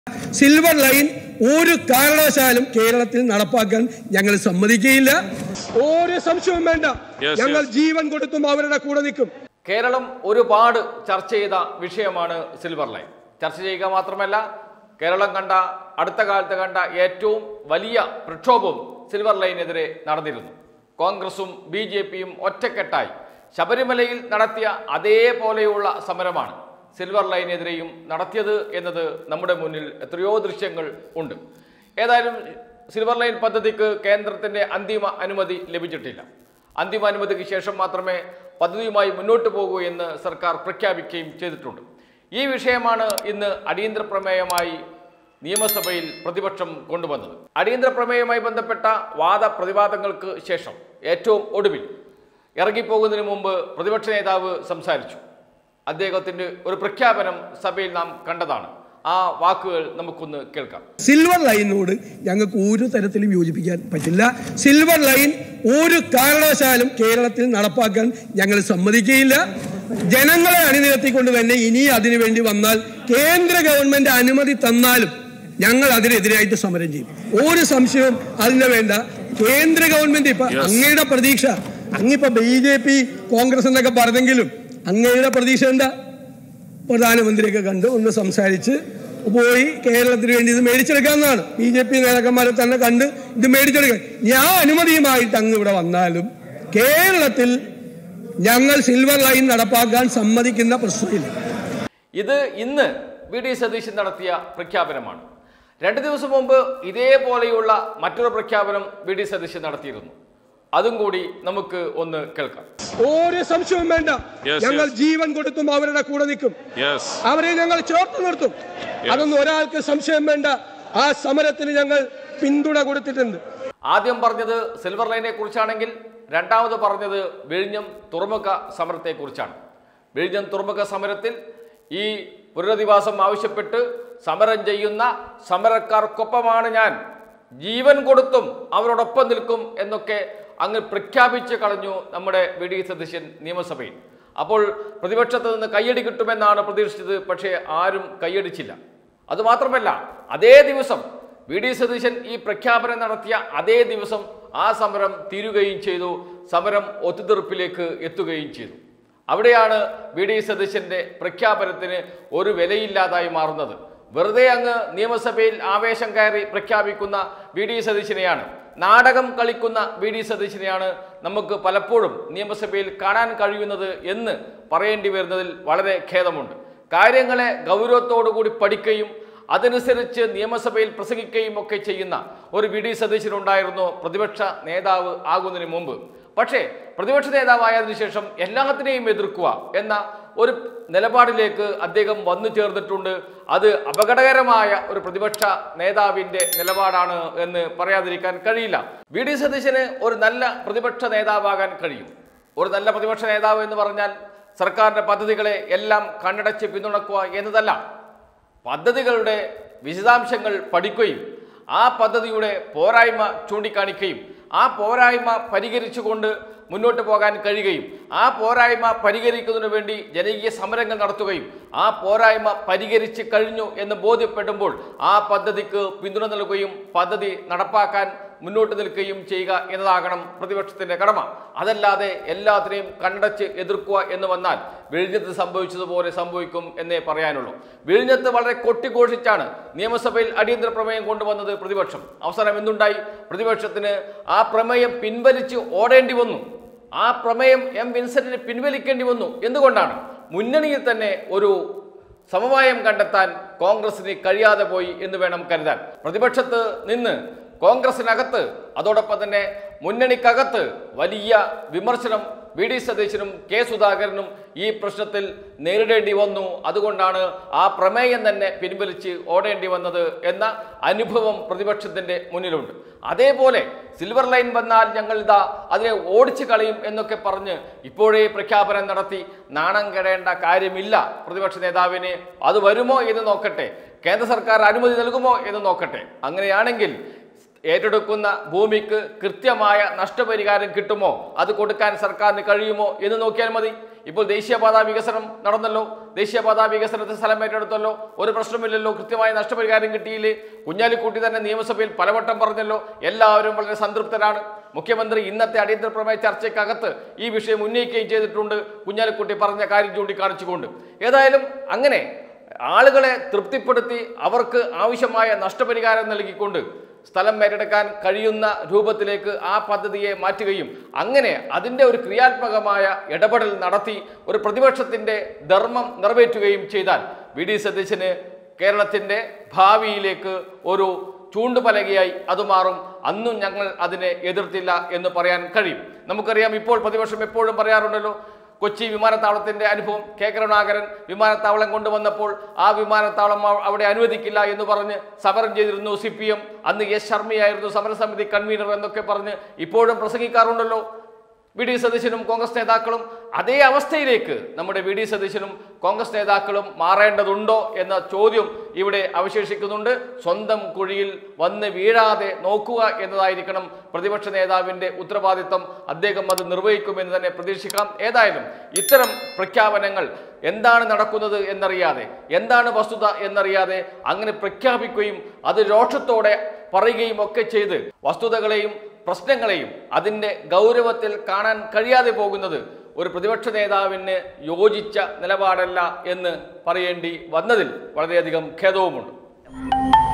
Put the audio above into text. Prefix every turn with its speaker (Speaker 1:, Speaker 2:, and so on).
Speaker 1: Silver line ഒരു കാരണവശാലും കേരളത്തിൽ നടപ്പാക്കാൻ ഞങ്ങൾ സമ്മതിക്കുകയില്ല ഒരു സംശയവും വേണ്ട
Speaker 2: Yes,
Speaker 1: ഞങ്ങൾ
Speaker 2: yes.
Speaker 1: ജീവൻ കൊടുത്തും അവരുടെ കൂടെ നിൽക്കും
Speaker 3: കേരളം ഒരുപാട് ചർച്ച ചെയ്ത വിഷയമാണ് സിൽവർ ലൈൻ ചർച്ച ചെയ്യുക മാത്രമല്ല കേരളം കണ്ട അടുത്ത കാലത്ത് കണ്ട ഏറ്റവും വലിയ പ്രക്ഷോഭവും സിൽവർ ലൈനെതിരെ നടന്നിരുന്നു കോൺഗ്രസും ബി ജെ പിയും ഒറ്റക്കെട്ടായി ശബരിമലയിൽ നടത്തിയ അതേപോലെയുള്ള സമരമാണ് സിൽവർ ലൈനെതിരെയും നടത്തിയത് എന്നത് നമ്മുടെ മുന്നിൽ എത്രയോ ദൃശ്യങ്ങൾ ഉണ്ട് ഏതായാലും സിൽവർ ലൈൻ പദ്ധതിക്ക് കേന്ദ്രത്തിന്റെ അന്തിമ അനുമതി ലഭിച്ചിട്ടില്ല അന്തിമ അനുമതിക്ക് ശേഷം മാത്രമേ പദ്ധതിയുമായി മുന്നോട്ട് പോകൂ എന്ന് സർക്കാർ പ്രഖ്യാപിക്കുകയും ചെയ്തിട്ടുണ്ട് ഈ വിഷയമാണ് ഇന്ന് അടിയന്തര പ്രമേയമായി നിയമസഭയിൽ പ്രതിപക്ഷം കൊണ്ടുവന്നത് അടിയന്തര പ്രമേയവുമായി ബന്ധപ്പെട്ട വാദ പ്രതിവാദങ്ങൾക്ക് ശേഷം ഏറ്റവും ഒടുവിൽ ഇറങ്ങിപ്പോകുന്നതിന് മുമ്പ് പ്രതിപക്ഷ നേതാവ് സംസാരിച്ചു അദ്ദേഹത്തിന്റെ ഒരു പ്രഖ്യാപനം സഭയിൽ നാം കണ്ടതാണ് ആ വാക്കുകൾ നമുക്കൊന്ന് കേൾക്കാം
Speaker 1: സിൽവർ ലൈനിനോട് ഞങ്ങൾക്ക് ഒരു തരത്തിലും യോജിപ്പിക്കാൻ പറ്റില്ല സിൽവർ ലൈൻ ഒരു കാരണവശാലും കേരളത്തിൽ നടപ്പാക്കാൻ ഞങ്ങൾ സമ്മതിക്കുകയില്ല ജനങ്ങളെ അണിനിരത്തിക്കൊണ്ട് തന്നെ ഇനി അതിനു വേണ്ടി വന്നാൽ കേന്ദ്ര ഗവൺമെന്റ് അനുമതി തന്നാലും ഞങ്ങൾ അതിനെതിരായിട്ട് സമരം ചെയ്യും ഒരു സംശയവും അതിന് വേണ്ട കേന്ദ്ര ഗവൺമെന്റ് ഇപ്പൊ അങ്ങയുടെ പ്രതീക്ഷ അങ്ങിപ്പോ ബി ജെ പി കോൺഗ്രസ് എന്നൊക്കെ പറഞ്ഞെങ്കിലും അങ്ങയുടെ പ്രതീക്ഷ എന്താ പ്രധാനമന്ത്രിയൊക്കെ കണ്ട് ഒന്ന് സംസാരിച്ച് പോയി കേരളത്തിന് വേണ്ടി ഇത് മേടിച്ചെടുക്കാവുന്നതാണ് ബി ജെ പി നേതാക്കന്മാരെ തന്നെ കണ്ട് ഇത് മേടിച്ചെടുക്കാൻ ഞാൻ അനുമതിയുമായിട്ട് അങ്ങ് ഇവിടെ വന്നാലും കേരളത്തിൽ ഞങ്ങൾ സിൽവർ ലൈൻ നടപ്പാക്കാൻ സമ്മതിക്കുന്ന പ്രശ്നമില്ല
Speaker 3: ഇത് ഇന്ന് വി ഡി സതീശൻ നടത്തിയ പ്രഖ്യാപനമാണ് രണ്ട് ദിവസം മുമ്പ് ഇതേപോലെയുള്ള മറ്റൊരു പ്രഖ്യാപനം വി ഡി സതീശൻ നടത്തിയിരുന്നു അതും കൂടി നമുക്ക് ഒന്ന് കേൾക്കാം
Speaker 1: ഒരു സംശയവും വേണ്ട
Speaker 2: Yes,
Speaker 1: ഞങ്ങൾ
Speaker 2: yes.
Speaker 1: ജീവൻ കൊടുത്തും അവരുടെ കൂടെ നിൽക്കും
Speaker 2: യെസ്
Speaker 1: അവരെ ഞങ്ങൾ ചേർത്ത് നിർത്തും അതൊന്നും ഒരാൾക്ക് സംശയം വേണ്ട ആ സമരത്തിന് ഞങ്ങൾ പിന്തുണ കൊടുത്തിട്ടുണ്ട്
Speaker 3: ആദ്യം പറഞ്ഞത് സിൽവർ ലൈനെ കുറിച്ചാണെങ്കിൽ രണ്ടാമത് പറഞ്ഞത് വിഴിഞ്ഞം തുറമുഖ സമരത്തെക്കുറിച്ചാണ് വിഴിഞ്ഞം തുറമുഖ സമരത്തിൽ ഈ പുനരധിവാസം ആവശ്യപ്പെട്ട് സമരം ചെയ്യുന്ന സമരക്കാർക്കൊപ്പമാണ് ഞാൻ ജീവൻ കൊടുത്തും അവരോടൊപ്പം നിൽക്കും എന്നൊക്കെ അങ്ങ് പ്രഖ്യാപിച്ച് കളഞ്ഞു നമ്മുടെ വി ഡി സതീശൻ നിയമസഭയിൽ അപ്പോൾ പ്രതിപക്ഷത്ത് നിന്ന് കയ്യടി കിട്ടുമെന്നാണ് പ്രതീക്ഷിച്ചത് പക്ഷേ ആരും കയ്യടിച്ചില്ല അതുമാത്രമല്ല അതേ ദിവസം വി ഡി സതീശൻ ഈ പ്രഖ്യാപനം നടത്തിയ അതേ ദിവസം ആ സമരം തീരുകയും ചെയ്തു സമരം ഒത്തുതീർപ്പിലേക്ക് എത്തുകയും ചെയ്തു അവിടെയാണ് വി ഡി സതീശന്റെ പ്രഖ്യാപനത്തിന് ഒരു വിലയില്ലാതായി മാറുന്നത് വെറുതെ അങ്ങ് നിയമസഭയിൽ ആവേശം കയറി പ്രഖ്യാപിക്കുന്ന വി ഡി സതീശനെയാണ് നാടകം കളിക്കുന്ന വി ഡി സതീശനെയാണ് നമുക്ക് പലപ്പോഴും നിയമസഭയിൽ കാണാൻ കഴിയുന്നത് എന്ന് പറയേണ്ടി വരുന്നതിൽ വളരെ ഖേദമുണ്ട് കാര്യങ്ങളെ ഗൗരവത്തോടുകൂടി പഠിക്കുകയും അതനുസരിച്ച് നിയമസഭയിൽ പ്രസംഗിക്കുകയും ഒക്കെ ചെയ്യുന്ന ഒരു വി ഡി സതീശനുണ്ടായിരുന്നു പ്രതിപക്ഷ നേതാവ് ആകുന്നതിന് മുമ്പ് പക്ഷേ പ്രതിപക്ഷ നേതാവായതിനു ശേഷം എല്ലാത്തിനെയും എതിർക്കുക എന്ന ഒരു നിലപാടിലേക്ക് അദ്ദേഹം വന്നു ചേർന്നിട്ടുണ്ട് അത് അപകടകരമായ ഒരു പ്രതിപക്ഷ നേതാവിന്റെ നിലപാടാണ് എന്ന് പറയാതിരിക്കാൻ കഴിയില്ല വി ഡി സതീശന് ഒരു നല്ല പ്രതിപക്ഷ നേതാവാകാൻ കഴിയും ഒരു നല്ല പ്രതിപക്ഷ നേതാവ് എന്ന് പറഞ്ഞാൽ സർക്കാരിന്റെ പദ്ധതികളെ എല്ലാം കണ്ണടച്ച് പിന്തുണക്കുക എന്നതല്ല പദ്ധതികളുടെ വിശദാംശങ്ങൾ പഠിക്കുകയും ആ പദ്ധതിയുടെ പോരായ്മ ചൂണ്ടിക്കാണിക്കുകയും ആ പോരായ്മ പരിഹരിച്ചുകൊണ്ട് മുന്നോട്ട് പോകാൻ കഴിയുകയും ആ പോരായ്മ പരിഹരിക്കുന്നതിന് വേണ്ടി ജനകീയ സമരങ്ങൾ നടത്തുകയും ആ പോരായ്മ പരിഹരിച്ച് കഴിഞ്ഞു എന്ന് ബോധ്യപ്പെടുമ്പോൾ ആ പദ്ധതിക്ക് പിന്തുണ നൽകുകയും പദ്ധതി നടപ്പാക്കാൻ മുന്നോട്ട് നിൽക്കുകയും ചെയ്യുക എന്നതാകണം പ്രതിപക്ഷത്തിന്റെ കടമ അതല്ലാതെ എല്ലാത്തിനെയും കണ്ടച്ച് എതിർക്കുക എന്ന് വന്നാൽ വിഴിഞ്ഞത്ത് സംഭവിച്ചതുപോലെ സംഭവിക്കും എന്നേ പറയാനുള്ളൂ വിഴിഞ്ഞത്ത് വളരെ കൊട്ടിഘോഷിച്ചാണ് നിയമസഭയിൽ അടിയന്തര പ്രമേയം കൊണ്ടുവന്നത് പ്രതിപക്ഷം അവസാനം എന്തുണ്ടായി പ്രതിപക്ഷത്തിന് ആ പ്രമേയം പിൻവലിച്ച് ഓടേണ്ടി വന്നു ആ പ്രമേയം എം വിൻസെന്റിന് പിൻവലിക്കേണ്ടി വന്നു എന്തുകൊണ്ടാണ് മുന്നണിയിൽ തന്നെ ഒരു സമവായം കണ്ടെത്താൻ കോൺഗ്രസിന് കഴിയാതെ പോയി എന്ന് വേണം കരുതാൻ പ്രതിപക്ഷത്ത് നിന്ന് കോൺഗ്രസിനകത്ത് അതോടൊപ്പം തന്നെ മുന്നണിക്കകത്ത് വലിയ വിമർശനം വി ഡി സതീശനും കെ സുധാകരനും ഈ പ്രശ്നത്തിൽ നേരിടേണ്ടി വന്നു അതുകൊണ്ടാണ് ആ പ്രമേയം തന്നെ പിൻവലിച്ച് ഓടേണ്ടി വന്നത് എന്ന അനുഭവം പ്രതിപക്ഷത്തിന്റെ മുന്നിലുണ്ട് അതേപോലെ സിൽവർ ലൈൻ വന്നാൽ ഞങ്ങൾ ഇതാ അതിനെ ഓടിച്ചു കളയും എന്നൊക്കെ പറഞ്ഞ് ഇപ്പോഴേ പ്രഖ്യാപനം നടത്തി നാണം കെടേണ്ട കാര്യമില്ല പ്രതിപക്ഷ നേതാവിന് അത് വരുമോ എന്ന് നോക്കട്ടെ കേന്ദ്ര സർക്കാർ അനുമതി നൽകുമോ എന്ന് നോക്കട്ടെ അങ്ങനെയാണെങ്കിൽ ഏറ്റെടുക്കുന്ന ഭൂമിക്ക് കൃത്യമായ നഷ്ടപരിഹാരം കിട്ടുമോ അത് കൊടുക്കാൻ സർക്കാരിന് കഴിയുമോ എന്ന് നോക്കിയാൽ മതി ഇപ്പോൾ ദേശീയപാത വികസനം നടന്നല്ലോ ദേശീയപാത വികസനത്തിന് സ്ഥലം ഏറ്റെടുത്തല്ലോ ഒരു പ്രശ്നമില്ലല്ലോ കൃത്യമായ നഷ്ടപരിഹാരം കിട്ടിയില്ലേ കുഞ്ഞാലിക്കുട്ടി തന്നെ നിയമസഭയിൽ പലവട്ടം പറഞ്ഞല്ലോ എല്ലാവരും വളരെ സംതൃപ്തരാണ് മുഖ്യമന്ത്രി ഇന്നത്തെ അടിയന്തര പ്രമേയ ചർച്ചയ്ക്കകത്ത് ഈ വിഷയം ഉന്നയിക്കുകയും ചെയ്തിട്ടുണ്ട് കുഞ്ഞാലിക്കുട്ടി പറഞ്ഞ കാര്യം ചൂണ്ടിക്കാണിച്ചുകൊണ്ട് ഏതായാലും അങ്ങനെ ആളുകളെ തൃപ്തിപ്പെടുത്തി അവർക്ക് ആവശ്യമായ നഷ്ടപരിഹാരം നൽകിക്കൊണ്ട് സ്ഥലം ഏറ്റെടുക്കാൻ കഴിയുന്ന രൂപത്തിലേക്ക് ആ പദ്ധതിയെ മാറ്റുകയും അങ്ങനെ അതിൻ്റെ ഒരു ക്രിയാത്മകമായ ഇടപെടൽ നടത്തി ഒരു പ്രതിപക്ഷത്തിൻ്റെ ധർമ്മം നിറവേറ്റുകയും ചെയ്താൽ വി ഡി സതീശന് കേരളത്തിൻ്റെ ഭാവിയിലേക്ക് ഒരു ചൂണ്ടുപലകയായി അത് മാറും അന്നും ഞങ്ങൾ അതിനെ എതിർത്തില്ല എന്ന് പറയാൻ കഴിയും നമുക്കറിയാം ഇപ്പോൾ പ്രതിപക്ഷം എപ്പോഴും പറയാറുണ്ടല്ലോ കൊച്ചി വിമാനത്താവളത്തിന്റെ അനുഭവം കെ കരുണാകരൻ വിമാനത്താവളം കൊണ്ടുവന്നപ്പോൾ ആ വിമാനത്താവളം അവ- അവിടെ അനുവദിക്കില്ല എന്ന് പറഞ്ഞ് സമരം ചെയ്തിരുന്നു സി പി എം അന്ന് എസ് ശർമ്മയായിരുന്നു സമരസമിതി കൺവീനർ എന്നൊക്കെ പറഞ്ഞ് ഇപ്പോഴും പ്രസംഗിക്കാറുണ്ടല്ലോ വി ഡി സതീശനും കോൺഗ്രസ് നേതാക്കളും അതേ അവസ്ഥയിലേക്ക് നമ്മുടെ വി ഡി സതീശനും കോൺഗ്രസ് നേതാക്കളും മാറേണ്ടതുണ്ടോ എന്ന ചോദ്യം ഇവിടെ അവശേഷിക്കുന്നുണ്ട് സ്വന്തം കുഴിയിൽ വന്ന് വീഴാതെ നോക്കുക എന്നതായിരിക്കണം പ്രതിപക്ഷ നേതാവിൻ്റെ ഉത്തരവാദിത്തം അദ്ദേഹം അത് നിർവഹിക്കുമെന്ന് തന്നെ പ്രതീക്ഷിക്കാം ഏതായാലും ഇത്തരം പ്രഖ്യാപനങ്ങൾ എന്താണ് നടക്കുന്നത് എന്നറിയാതെ എന്താണ് വസ്തുത എന്നറിയാതെ അങ്ങനെ പ്രഖ്യാപിക്കുകയും അത് രോഷത്തോടെ പറയുകയും ഒക്കെ ചെയ്ത് വസ്തുതകളെയും പ്രശ്നങ്ങളെയും അതിൻ്റെ ഗൗരവത്തിൽ കാണാൻ കഴിയാതെ പോകുന്നത് ഒരു പ്രതിപക്ഷ നേതാവിന് യോജിച്ച നിലപാടല്ല എന്ന് പറയേണ്ടി വന്നതിൽ വളരെയധികം ഖേദവുമുണ്ട്